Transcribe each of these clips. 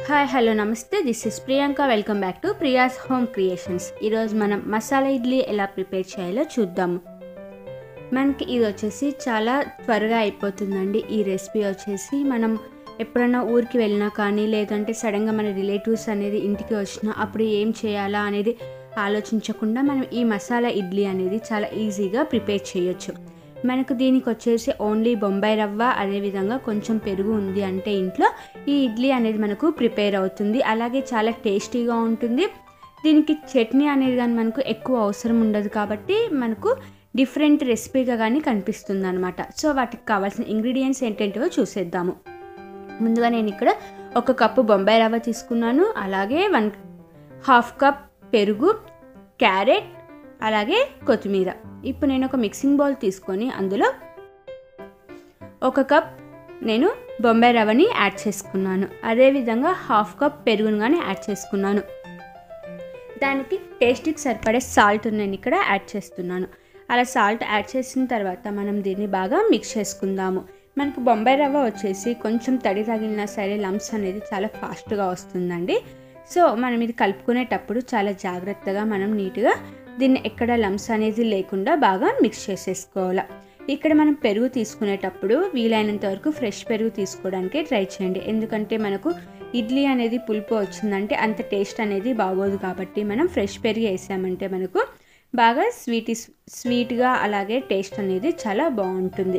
hi hello నమస్తే this is Priyanka welcome back to Priya's home creations ఈరోజు మనం మసాలా ఇడ్లీ ఎలా ప్రిపేర్ చేయాలో చూద్దాము మనకి ఇది వచ్చేసి చాలా త్వరగా అయిపోతుందండి ఈ రెసిపీ వచ్చేసి మనం ఎప్పుడైనా ఊరికి వెళ్ళినా కానీ లేదంటే సడన్గా మన రిలేటివ్స్ అనేది ఇంటికి వచ్చినా అప్పుడు ఏం చేయాలా అనేది ఆలోచించకుండా మనం ఈ మసాలా ఇడ్లీ అనేది చాలా ఈజీగా ప్రిపేర్ చేయొచ్చు మనకు దీనికి వచ్చేసి ఓన్లీ బొంబాయి రవ్వ అదేవిధంగా కొంచెం పెరుగు ఉంది అంటే ఇంట్లో ఈ ఇడ్లీ అనేది మనకు ప్రిపేర్ అవుతుంది అలాగే చాలా టేస్టీగా ఉంటుంది దీనికి చట్నీ అనేది కానీ మనకు ఎక్కువ అవసరం ఉండదు కాబట్టి మనకు డిఫరెంట్ రెసిపీగా కానీ కనిపిస్తుంది అనమాట సో వాటికి కావాల్సిన ఇంగ్రీడియంట్స్ ఏంటంటో చూసేద్దాము ముందుగా నేను ఇక్కడ ఒక కప్పు బొంబాయి రవ్వ తీసుకున్నాను అలాగే వన్ హాఫ్ కప్ పెరుగు క్యారెట్ అలాగే కొత్తిమీర ఇప్పుడు నేను ఒక మిక్సింగ్ బౌల్ తీసుకొని అందులో ఒక కప్ నేను బొంబాయి రవ్వని యాడ్ చేసుకున్నాను అదేవిధంగా హాఫ్ కప్ పెరుగును కానీ యాడ్ చేసుకున్నాను దానికి టేస్ట్కి సరిపడే సాల్ట్ నేను ఇక్కడ యాడ్ చేస్తున్నాను అలా సాల్ట్ యాడ్ చేసిన తర్వాత మనం దీన్ని బాగా మిక్స్ చేసుకుందాము మనకు బొంబాయి రవ్వ వచ్చేసి కొంచెం తడి తగిలినా సరే లంప్స్ అనేది చాలా ఫాస్ట్గా వస్తుందండి సో మనం ఇది కలుపుకునేటప్పుడు చాలా జాగ్రత్తగా మనం నీట్గా దీన్ని ఎక్కడ లంప్స్ అనేది లేకుండా బాగా మిక్స్ చేసేసుకోవాలి ఇక్కడ మనం పెరుగు తీసుకునేటప్పుడు వీలైనంత వరకు ఫ్రెష్ పెరుగు తీసుకోవడానికి ట్రై చేయండి ఎందుకంటే మనకు ఇడ్లీ అనేది పులుపు వచ్చిందంటే అంత టేస్ట్ అనేది బాగోదు కాబట్టి మనం ఫ్రెష్ పెరుగు వేసామంటే మనకు బాగా స్వీట్ స్వీట్గా అలాగే టేస్ట్ అనేది చాలా బాగుంటుంది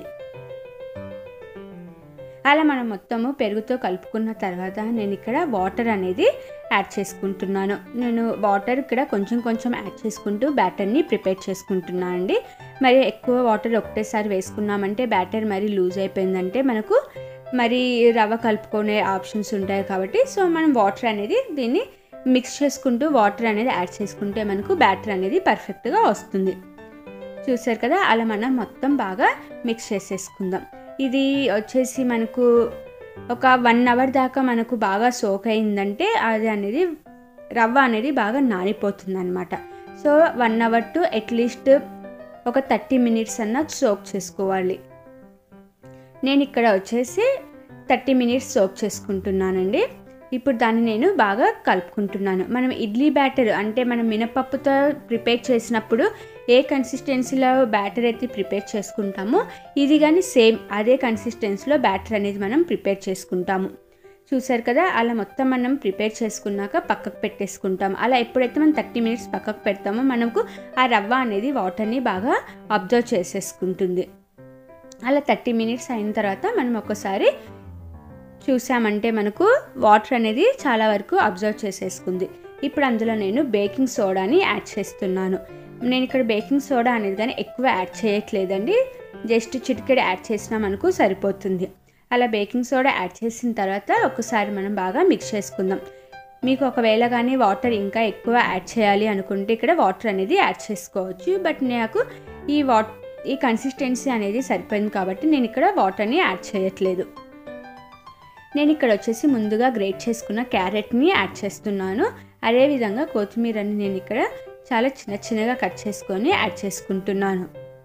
అలా మనం మొత్తము పెరుగుతో కలుపుకున్న తర్వాత నేను ఇక్కడ వాటర్ అనేది యాడ్ చేసుకుంటున్నాను నేను వాటర్ ఇక్కడ కొంచెం కొంచెం యాడ్ చేసుకుంటూ బ్యాటర్ని ప్రిపేర్ చేసుకుంటున్నాను అండి మరి ఎక్కువ వాటర్ ఒకటేసారి వేసుకున్నామంటే బ్యాటర్ మరి లూజ్ అయిపోయిందంటే మనకు మరి రవ్వ కలుపుకునే ఆప్షన్స్ ఉంటాయి కాబట్టి సో మనం వాటర్ అనేది దీన్ని మిక్స్ చేసుకుంటూ వాటర్ అనేది యాడ్ చేసుకుంటే మనకు బ్యాటర్ అనేది పర్ఫెక్ట్గా వస్తుంది చూసారు కదా అలా మనం మొత్తం బాగా మిక్స్ చేసేసుకుందాం ఇది వచ్చేసి మనకు ఒక వన్ అవర్ దాకా మనకు బాగా సోక్ అయిందంటే అది అనేది రవ్వ అనేది బాగా నానిపోతుంది అనమాట so one hour to at least ఒక థర్టీ మినిట్స్ అన్న సోక్ చేసుకోవాలి నేను ఇక్కడ వచ్చేసి థర్టీ మినిట్స్ సోక్ చేసుకుంటున్నానండి ఇప్పుడు దాన్ని నేను బాగా కలుపుకుంటున్నాను మనం ఇడ్లీ బ్యాటర్ అంటే మనం మినపప్పుతో ప్రిపేర్ చేసినప్పుడు ఏ కన్సిస్టెన్సీలో బ్యాటర్ అయితే ప్రిపేర్ చేసుకుంటామో ఇది కానీ సేమ్ అదే కన్సిస్టెన్సీలో బ్యాటర్ అనేది మనం ప్రిపేర్ చేసుకుంటాము చూసారు కదా అలా మొత్తం మనం ప్రిపేర్ చేసుకున్నాక పక్కకు పెట్టేసుకుంటాం అలా ఎప్పుడైతే మనం థర్టీ మినిట్స్ పక్కకు పెడతామో మనకు ఆ రవ్వ అనేది వాటర్ని బాగా అబ్జర్వ్ చేసేసుకుంటుంది అలా థర్టీ మినిట్స్ అయిన తర్వాత మనం ఒకసారి చూసామంటే మనకు వాటర్ అనేది చాలా వరకు అబ్జర్వ్ చేసేసుకుంది ఇప్పుడు అందులో నేను బేకింగ్ సోడాని యాడ్ చేస్తున్నాను నేను ఇక్కడ బేకింగ్ సోడా అనేది కానీ ఎక్కువ యాడ్ చేయట్లేదండి జస్ట్ చిటికెడు యాడ్ చేసినా మనకు సరిపోతుంది అలా బేకింగ్ సోడా యాడ్ చేసిన తర్వాత ఒకసారి మనం బాగా మిక్స్ చేసుకుందాం మీకు ఒకవేళ కానీ వాటర్ ఇంకా ఎక్కువ యాడ్ చేయాలి అనుకుంటే ఇక్కడ వాటర్ అనేది యాడ్ చేసుకోవచ్చు బట్ నాకు ఈ వాట్ ఈ కన్సిస్టెన్సీ అనేది సరిపోయింది కాబట్టి నేను ఇక్కడ వాటర్ని యాడ్ చేయట్లేదు నేను ఇక్కడ వచ్చేసి ముందుగా గ్రేట్ చేసుకున్న క్యారెట్ని యాడ్ చేస్తున్నాను అదేవిధంగా కొత్తిమీరని నేను ఇక్కడ చాలా చిన్న చిన్నగా కట్ చేసుకొని యాడ్ చేసుకుంటున్నాను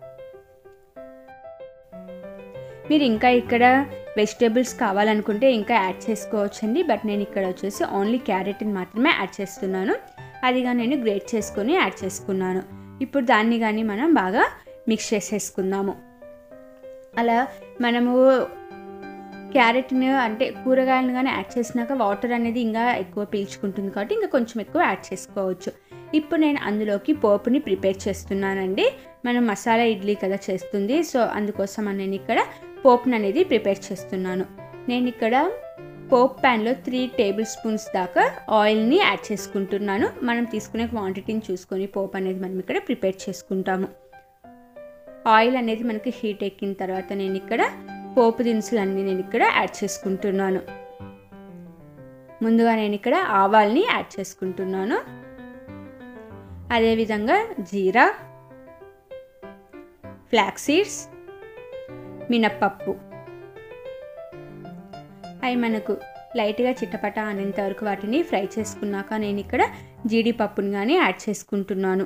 మీరు ఇంకా ఇక్కడ వెజిటేబుల్స్ కావాలనుకుంటే ఇంకా యాడ్ చేసుకోవచ్చండి బట్ నేను ఇక్కడ వచ్చేసి ఓన్లీ క్యారెట్ని మాత్రమే యాడ్ చేస్తున్నాను అదిగా నేను గ్రేట్ చేసుకొని యాడ్ చేసుకున్నాను ఇప్పుడు దాన్ని కానీ మనం బాగా మిక్స్ చేసేసుకుందాము అలా మనము క్యారెట్ని అంటే కూరగాయలను కానీ యాడ్ చేసినాక వాటర్ అనేది ఇంకా ఎక్కువ పీల్చుకుంటుంది కాబట్టి ఇంకా కొంచెం ఎక్కువ యాడ్ చేసుకోవచ్చు ఇప్పుడు నేను అందులోకి పోపుని ప్రిపేర్ చేస్తున్నానండి మనం మసాలా ఇడ్లీ కదా చేస్తుంది సో అందుకోసం నేను ఇక్కడ పోపుని అనేది ప్రిపేర్ చేస్తున్నాను నేను ఇక్కడ పోప్ ప్యాన్లో త్రీ టేబుల్ స్పూన్స్ దాకా ఆయిల్ని యాడ్ చేసుకుంటున్నాను మనం తీసుకునే క్వాంటిటీని చూసుకొని పోప్ అనేది మనం ఇక్కడ ప్రిపేర్ చేసుకుంటాము ఆయిల్ అనేది మనకి హీట్ ఎక్కిన తర్వాత నేను ఇక్కడ పోపు దినుసులన్నీ నేను ఇక్కడ యాడ్ చేసుకుంటున్నాను ముందుగా నేను ఇక్కడ ఆవాల్ని యాడ్ చేసుకుంటున్నాను అదేవిధంగా జీరా ఫ్లాక్ సీడ్స్ మినప్పప్పు అవి మనకు లైట్గా చిట్టపట అనేంత వరకు వాటిని ఫ్రై చేసుకున్నాక నేను ఇక్కడ జీడిపప్పుని కానీ యాడ్ చేసుకుంటున్నాను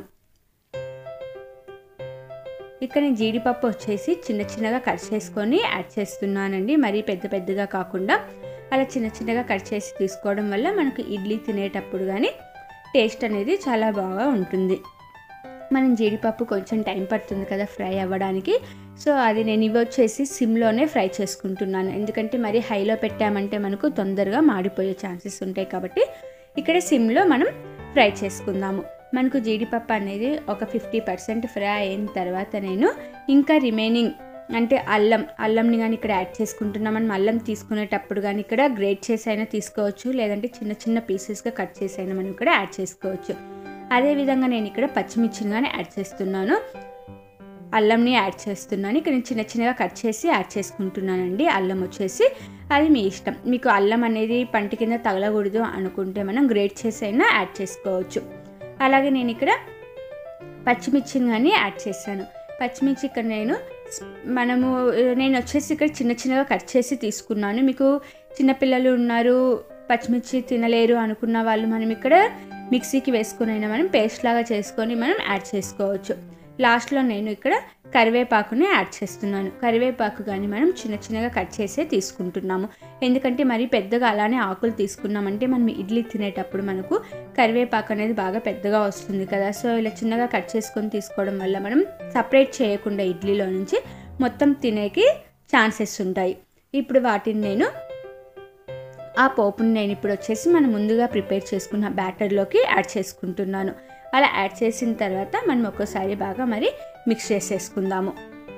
ఇక్కడ నేను జీడిపప్పు వచ్చేసి చిన్న చిన్నగా కట్ చేసుకొని యాడ్ చేస్తున్నానండి మరీ పెద్ద పెద్దగా కాకుండా అలా చిన్న చిన్నగా కట్ చేసి తీసుకోవడం వల్ల మనకు ఇడ్లీ తినేటప్పుడు కానీ టేస్ట్ అనేది చాలా బాగా ఉంటుంది మనం జీడిపప్పు కొంచెం టైం పడుతుంది కదా ఫ్రై అవ్వడానికి సో అది నేను ఇవి వచ్చేసి సిమ్లోనే ఫ్రై చేసుకుంటున్నాను ఎందుకంటే మరి హైలో పెట్టామంటే మనకు తొందరగా మాడిపోయే ఛాన్సెస్ ఉంటాయి కాబట్టి ఇక్కడ సిమ్లో మనం ఫ్రై చేసుకుందాము మనకు జీడిపప్పు అనేది ఒక ఫిఫ్టీ పర్సెంట్ ఫ్రై అయిన తర్వాత నేను ఇంకా రిమైనింగ్ అంటే అల్లం అల్లంని కానీ ఇక్కడ యాడ్ చేసుకుంటున్నాం మనం అల్లం తీసుకునేటప్పుడు కానీ ఇక్కడ గ్రేట్ చేసి అయినా తీసుకోవచ్చు లేదంటే చిన్న చిన్న పీసెస్గా కట్ చేసి అయినా మనం ఇక్కడ యాడ్ చేసుకోవచ్చు అదేవిధంగా నేను ఇక్కడ పచ్చిమిర్చిని కానీ యాడ్ చేస్తున్నాను అల్లంని యాడ్ చేస్తున్నాను ఇక్కడ నేను చిన్న చిన్నగా కట్ చేసి యాడ్ చేసుకుంటున్నానండి అల్లం వచ్చేసి అది మీ ఇష్టం మీకు అల్లం అనేది పంట కింద తగలకూడదు అనుకుంటే మనం గ్రేట్ చేసి అయినా యాడ్ చేసుకోవచ్చు అలాగే నేను ఇక్కడ పచ్చిమిర్చిని కానీ యాడ్ చేశాను పచ్చిమిర్చి ఇక్కడ నేను మనము నేను వచ్చేసి ఇక్కడ చిన్న చిన్నగా కట్ చేసి తీసుకున్నాను మీకు చిన్నపిల్లలు ఉన్నారు పచ్చిమిర్చి తినలేరు అనుకున్న వాళ్ళు మనం ఇక్కడ మిక్సీకి వేసుకొని అయినా మనం పేస్ట్ లాగా చేసుకొని మనం యాడ్ చేసుకోవచ్చు లాస్ట్లో నేను ఇక్కడ కరివేపాకుని యాడ్ చేస్తున్నాను కరివేపాకు కానీ మనం చిన్న చిన్నగా కట్ చేసే తీసుకుంటున్నాము ఎందుకంటే మరి పెద్దగా అలానే ఆకులు తీసుకున్నామంటే మనం ఇడ్లీ తినేటప్పుడు మనకు కరివేపాకు అనేది బాగా పెద్దగా వస్తుంది కదా సో ఇలా చిన్నగా కట్ చేసుకొని తీసుకోవడం వల్ల మనం సపరేట్ చేయకుండా ఇడ్లీలో నుంచి మొత్తం తినేకి ఛాన్సెస్ ఉంటాయి ఇప్పుడు వాటిని నేను ఆ పోపుని నేను ఇప్పుడు వచ్చేసి మనం ముందుగా ప్రిపేర్ చేసుకున్న బ్యాటర్లోకి యాడ్ చేసుకుంటున్నాను అలా యాడ్ చేసిన తర్వాత మనం ఒక్కసారి బాగా మరి మిక్స్ చేసేసుకుందాము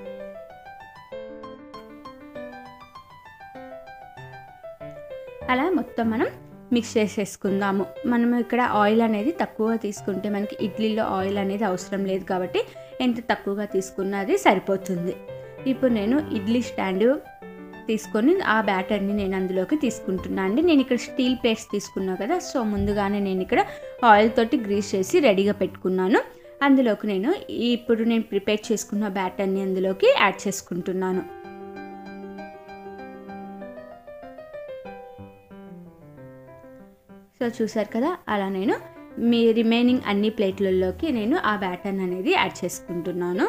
అలా మొత్తం మనం మిక్స్ చేసేసుకుందాము మనం ఇక్కడ ఆయిల్ అనేది తక్కువగా తీసుకుంటే మనకి ఇడ్లీలో ఆయిల్ అనేది అవసరం లేదు కాబట్టి ఎంత తక్కువగా తీసుకున్నా అది సరిపోతుంది ఇప్పుడు నేను ఇడ్లీ స్టాండ్ తీసుకొని ఆ బ్యాటర్ని నేను అందులోకి తీసుకుంటున్నాను అండి నేను ఇక్కడ స్టీల్ ప్లేట్స్ తీసుకున్నా కదా సో ముందుగానే నేను ఇక్కడ ఆయిల్ తోటి గ్రీస్ చేసి రెడీగా పెట్టుకున్నాను అందులోకి నేను ఇప్పుడు నేను ప్రిపేర్ చేసుకున్న బ్యాటర్ని అందులోకి యాడ్ చేసుకుంటున్నాను సో చూసారు కదా అలా నేను మీ రిమైనింగ్ అన్ని ప్లేట్లలోకి నేను ఆ బ్యాటర్న్ అనేది యాడ్ చేసుకుంటున్నాను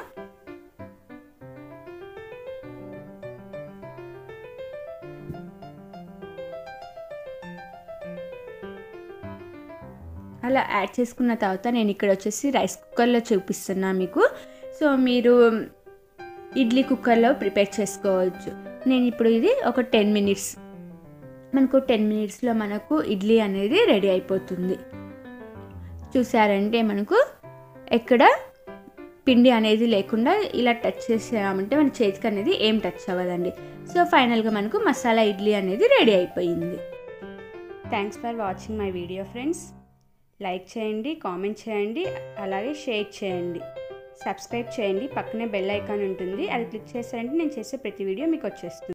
అలా యాడ్ చేసుకున్న తర్వాత నేను ఇక్కడ వచ్చేసి రైస్ కుక్కర్లో చూపిస్తున్నా మీకు సో మీరు ఇడ్లీ కుక్కర్లో ప్రిపేర్ చేసుకోవచ్చు నేను ఇప్పుడు ఇది ఒక టెన్ మినిట్స్ మనకు టెన్ మినిట్స్లో మనకు ఇడ్లీ అనేది రెడీ అయిపోతుంది చూసారంటే మనకు ఎక్కడ పిండి అనేది లేకుండా ఇలా టచ్ చేసామంటే మన చేతికి అనేది ఏం టచ్ అవ్వదండి సో ఫైనల్గా మనకు మసాలా ఇడ్లీ అనేది రెడీ అయిపోయింది thanks for watching my video friends like చేయండి కామెంట్ చేయండి అలాగే షేర్ చేయండి సబ్స్క్రైబ్ చేయండి పక్కనే బెల్ ఐకాన్ ఉంటుంది అది క్లిక్ చేశారంటే నేను చేసే ప్రతి వీడియో మీకు వచ్చేస్తుంది